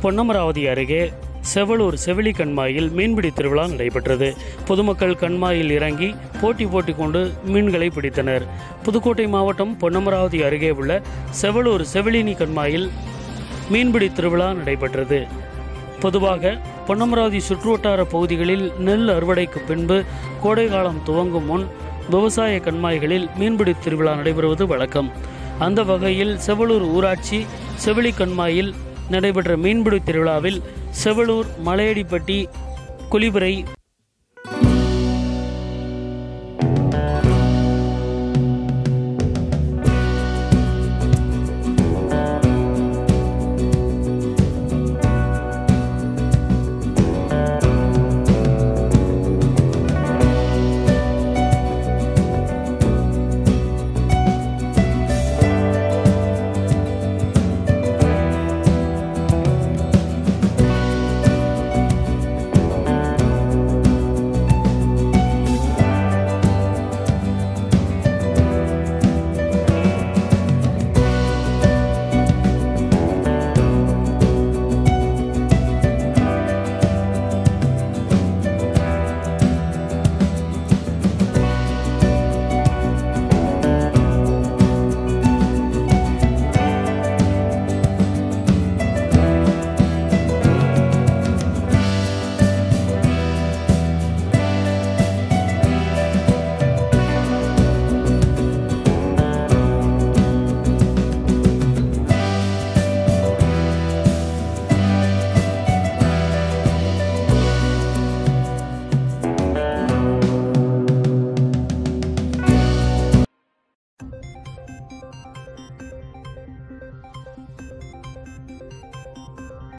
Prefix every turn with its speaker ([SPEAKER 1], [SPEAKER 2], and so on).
[SPEAKER 1] பொன்னமராவதி அருகே செவலூர் செவிலி கண்மாயில் மீன்பிடி திருவிழா நடைபெற்றது பொதுமக்கள் கண்மாயில் இறங்கி போட்டி போட்டி கொண்டு மீன்களை பிடித்தனர் புதுக்கோட்டை மாவட்டம் பொன்னமராவதி அருகே உள்ள செவலூர் செவிலினி கண்மாயில் மீன்பிடி திருவிழா நடைபெற்றது பொதுவாக பொன்னமராவதி சுற்றுவட்டார பகுதிகளில் நெல் அறுவடைக்கு பின்பு கோடை காலம் துவங்கும் முன் விவசாய கண்மாய்களில் மீன்பிடி திருவிழா நடைபெறுவது வழக்கம் அந்த வகையில் செவலூர் ஊராட்சி செவிலி கண்மாயில் நடைபெற்ற மீன்பிடி திருவிழாவில் செவலூர் மலையடிப்பட்டி குளிபுரை